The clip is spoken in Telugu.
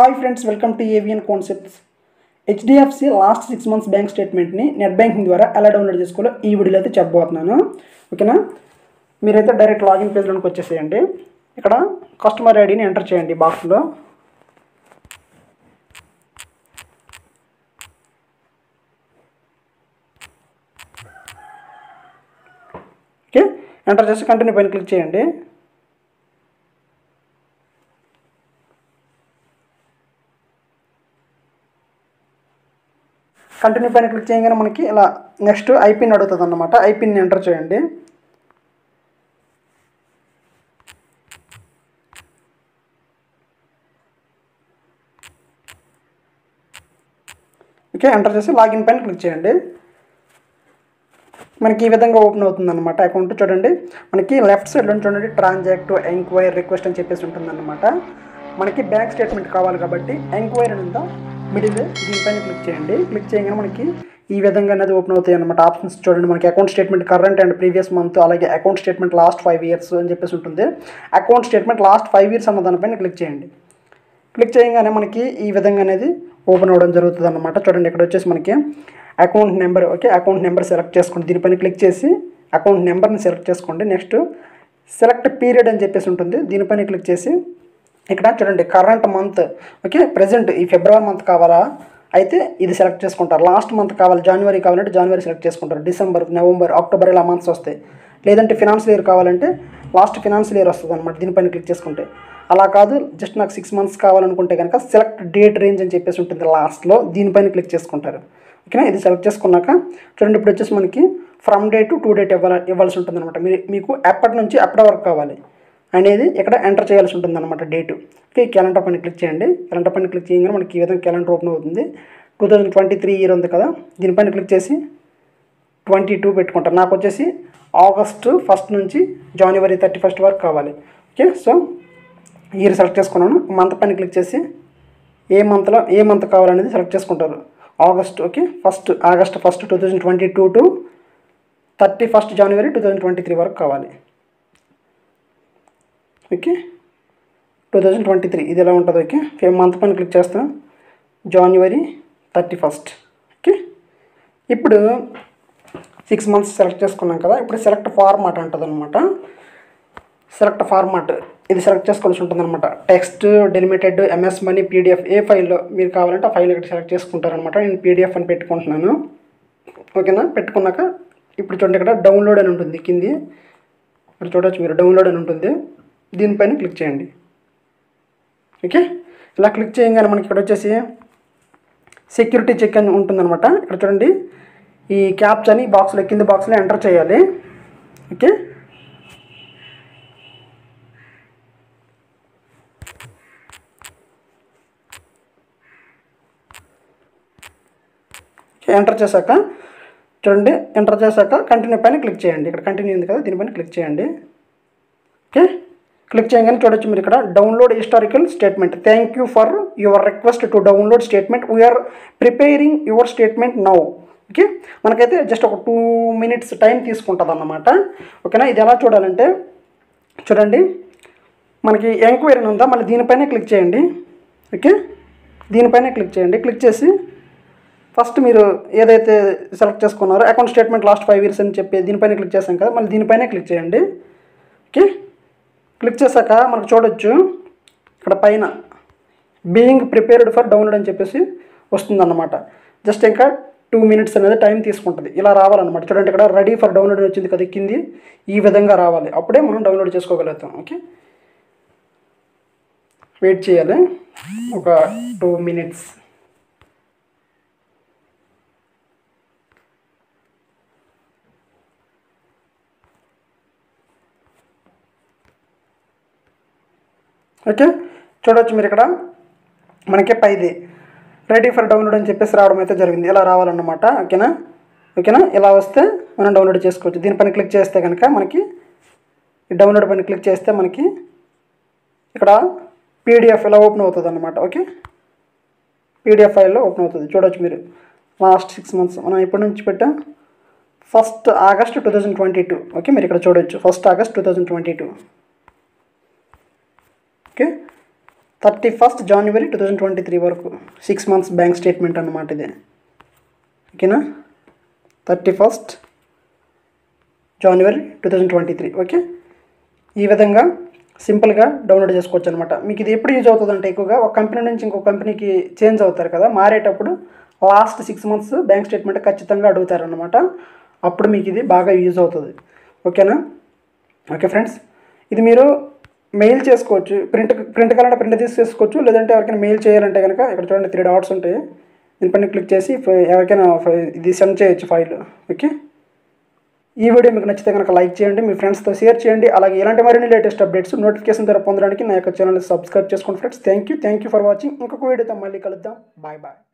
hi friends welcome to Avian Concepts HDFC last six months bank స్టేట్మెంట్ని నెట్ బ్యాంకింగ్ ద్వారా ఎలా డౌన్లోడ్ చేసుకోవాలో ఈ వీడియోలో అయితే చెప్పబోతున్నాను ఓకేనా మీరైతే డైరెక్ట్ లాగిన్ పేజ్లోకి వచ్చేసేయండి ఇక్కడ కస్టమర్ ఐడిని ఎంటర్ చేయండి బాక్స్లో ఓకే ఎంటర్ చేసి కంటిన్యూ పైన క్లిక్ చేయండి కంటిన్యూ పైన క్లిక్ చేయగానే మనకి ఇలా నెక్స్ట్ ఐపిన్ అడుగుతుంది అనమాట ఐపిన్ ఎంటర్ చేయండి ఓకే ఎంటర్ చేసి లాగిన్ పైన క్లిక్ చేయండి మనకి ఈ విధంగా ఓపెన్ అవుతుంది అనమాట అకౌంట్ చూడండి మనకి లెఫ్ట్ సైడ్లో చూడండి ట్రాన్సాక్ట్ ఎంక్వైరీ రిక్వెస్ట్ అని చెప్పేసి ఉంటుందన్నమాట మనకి బ్యాంక్ స్టేట్మెంట్ కావాలి కాబట్టి ఎంక్వైరీ ఉందా మిడిల్ దీనిపైన క్లిక్ చేయండి క్లిక్ చేయగానే మనకి ఈ విధంగా అనేది ఓపెన్ అవుతాయి అనమాట ఆప్షన్స్ చూడండి మనకి account statement current and previous month అలాగే account statement last five years అని చెప్పేసి ఉంటుంది account statement last five years అన్న దానిపైన క్లిక్ చేయండి క్లిక్ చేయగానే మనకి ఈ విధంగా అనేది ఓపెన్ అవ్వడం జరుగుతుంది అనమాట చూడండి ఇక్కడ వచ్చేసి మనకి account number okay account number select చేసుకోండి దీనిపైన క్లిక్ చేసి అకౌంట్ నెంబర్ని సెలెక్ట్ చేసుకోండి నెక్స్ట్ సెలెక్ట్ పీరియడ్ అని చెప్పేసి ఉంటుంది దీనిపైన క్లిక్ చేసి ఇక్కడ చూడండి కరెంట్ మంత్ ఓకే ప్రజెంట్ ఈ ఫిబ్రవరి మంత్ కావాలా అయితే ఇది సెలెక్ట్ చేసుకుంటారు లాస్ట్ మంత్ కావాలి జనవరి కావాలంటే జనవరి సెలెక్ట్ చేసుకుంటారు డిసెంబర్ నవంబర్ అక్టోబర్ ఇలా మంత్స్ వస్తాయి లేదంటే ఫినాన్షియల్ ఇయర్ కావాలంటే లాస్ట్ ఫినాన్షియల్ ఇయర్ వస్తుంది అనమాట దీనిపైన క్లిక్ చేసుకుంటే అలా కాదు జస్ట్ నాకు సిక్స్ మంత్స్ కావాలనుకుంటే కనుక సెలెక్ట్ డేట్ రేంజ్ అని చెప్పేసి ఉంటుంది లాస్ట్లో దీనిపైన క్లిక్ చేసుకుంటారు ఓకేనా ఇది సెలెక్ట్ చేసుకున్నాక చూడండి ఇప్పుడు వచ్చేసి మనకి from day to to date ఇవ్వాలి ఇవ్వాల్సి ఉంటుంది అనమాట మీరు మీకు ఎప్పటి నుంచి ఎప్పటి వరకు కావాలి అనేది ఇక్కడ ఎంటర్ చేయాల్సి ఉంటుంది అనమాట డేటు ఓకే క్యాలెండర్ పైన క్లిక్ చేయండి క్యాలెండర్ పైన క్లిక్ చేయగానే మనకి ఈ విధంగా క్యాలెండర్ ఓపెన్ అవుతుంది two thousand twenty three year ఉంది కదా దీనిపైన క్లిక్ చేసి ట్వంటీ టూ పెట్టుకుంటారు నాకు వచ్చేసి ఆగస్ట్ ఫస్ట్ నుంచి జనవరి థర్టీ ఫస్ట్ వరకు కావాలి ఓకే సో ఇయర్ సెలెక్ట్ చేసుకున్నాను మంత్ పైన క్లిక్ చేసి ఏ మంత్లో ఏ మంత్ కావాలనేది సెలెక్ట్ చేసుకుంటారు August okay first August first two thousand twenty two to thirty first January two thousand twenty three వరకు కావాలి okay two thousand twenty three ఇది ఎలా ఉంటుంది ఓకే మంత్ పైన క్లిక్ చేస్తాం జనవరి థర్టీ ఫస్ట్ ఓకే ఇప్పుడు సిక్స్ మంత్స్ సెలెక్ట్ చేసుకున్నాం కదా ఇప్పుడు సెలెక్ట్ ఫార్మాట్ అంటుంది అనమాట సెలెక్ట్ ఫార్మాట్ ఇది సెలెక్ట్ చేసుకోవాల్సి ఉంటుంది అనమాట text delimited MS money PDF ఏ ఫైల్లో మీరు కావాలంటే ఆ ఫైల్ ఇక్కడ సెలెక్ట్ చేసుకుంటారనమాట నేను పీడిఎఫ్ అని పెట్టుకుంటున్నాను ఓకేనా పెట్టుకున్నాక ఇప్పుడు చూడండి ఇక్కడ డౌన్లోడ్ అని ఉంటుంది కింది ఇక్కడ చూడవచ్చు మీరు డౌన్లోడ్ అని ఉంటుంది దీనిపైన క్లిక్ చేయండి ఓకే ఇలా క్లిక్ చేయగానే మనకి ఇక్కడ వచ్చేసి సెక్యూరిటీ చెక్ అని ఉంటుందన్నమాట ఇక్కడ చూడండి ఈ క్యాప్స్ అని బాక్స్లో కింద బాక్స్లో ఎంటర్ చేయాలి ఓకే ఎంటర్ చేశాక చూడండి ఎంటర్ చేశాక కంటిన్యూ పైన క్లిక్ చేయండి ఇక్కడ కంటిన్యూ ఉంది కదా దీనిపైన క్లిక్ చేయండి ఓకే క్లిక్ చేయగానే చూడొచ్చు మీరు ఇక్కడ download historical statement thank you for your request to download statement we're preparing your statement now okay మనకైతే జస్ట్ ఒక టూ మినిట్స్ టైం తీసుకుంటుంది అన్నమాట ఓకేనా ఇది ఎలా చూడాలంటే చూడండి మనకి ఎంక్వైరీ ఉందా మళ్ళీ దీనిపైనే క్లిక్ చేయండి ఓకే దీనిపైనే క్లిక్ చేయండి క్లిక్ చేసి ఫస్ట్ మీరు ఏదైతే సెలెక్ట్ చేసుకున్నారో account statement last five years అని చెప్పి దీనిపైన క్లిక్ చేసాం కదా మళ్ళీ దీనిపైనే క్లిక్ చేయండి ఓకే క్లిక్ చేశాక మనకు చూడొచ్చు ఇక్కడ పైన బీయింగ్ ప్రిపేర్డ్ ఫర్ డౌన్లోడ్ అని చెప్పేసి వస్తుందన్నమాట జస్ట్ ఇంకా టూ మినిట్స్ అనేది టైం తీసుకుంటుంది ఇలా రావాలన్నమాట చూడండి ఇక్కడ రెడీ ఫర్ డౌన్లోడ్ వచ్చింది కదా కింది ఈ విధంగా రావాలి అప్పుడే మనం డౌన్లోడ్ చేసుకోగలుగుతాం ఓకే వెయిట్ చేయాలి ఒక టూ మినిట్స్ ఓకే చూడవచ్చు మీరు ఇక్కడ మనకి పైది రెడీ ఫర్ డౌన్లోడ్ అని చెప్పేసి రావడం అయితే జరిగింది ఇలా రావాలన్నమాట ఓకేనా ఓకేనా ఇలా వస్తే మనం డౌన్లోడ్ చేసుకోవచ్చు దీనిపైన క్లిక్ చేస్తే కనుక మనకి డౌన్లోడ్ పైన క్లిక్ చేస్తే మనకి ఇక్కడ పీడిఎఫ్ ఇలా ఓపెన్ అవుతుంది అనమాట ఓకే పీడిఎఫ్ ఫైల్లో ఓపెన్ అవుతుంది చూడవచ్చు మీరు లాస్ట్ సిక్స్ మంత్స్ మనం ఎప్పటి నుంచి పెట్టాం first August two thousand twenty two okay మీరు ఇక్కడ చూడవచ్చు first August two thousand twenty two okay thirty first January two thousand twenty three వరకు సిక్స్ మంత్స్ బ్యాంక్ స్టేట్మెంట్ అన్నమాట ఇది ఓకేనా thirty first January two thousand twenty three okay ఈ విధంగా సింపుల్గా డౌన్లోడ్ చేసుకోవచ్చు అనమాట మీకు ఇది ఎప్పుడు యూజ్ అవుతుంది అంటే ఎక్కువగా ఒక కంపెనీ నుంచి ఇంకో కంపెనీకి చేంజ్ అవుతారు కదా మారేటప్పుడు last six months bank statement ఖచ్చితంగా అడుగుతారనమాట అప్పుడు మీకు ఇది బాగా యూజ్ అవుతుంది ఓకేనా ఓకే ఫ్రెండ్స్ ఇది మీరు మెయిల్ చేసుకోవచ్చు ప్రింట్ ప్రింట్ కావాలంటే ప్రింట్ తీసి చేసుకోవచ్చు లేదంటే ఎవరికైనా మెయిల్ చేయాలంటే కనుక ఇక్కడ చూడండి త్రీ డాట్స్ ఉంటాయి దీనిపైన క్లిక్ చేసి ఫ- ఎవరికైనా ఫ- ఇది సెండ్ చేయొచ్చు ఫైల్ ఓకే ఈ వీడియో మీకు నచ్చితే కనుక లైక్ చేయండి మీ ఫ్రెండ్స్తో షేర్ చేయండి అలాగే ఇలాంటి మరిన్ని లేటెస్ట్ అప్డేట్స్ నోటిఫికేషన్ ద్వారా పొందడానికి నా యొక్క ఛానల్ సబ్స్క్రైబ్ చేసుకోండి friends thank you thank you for watching ఇంకొక వీడియోతో మళ్ళీ కలుద్దాం బాయ్ బాయ్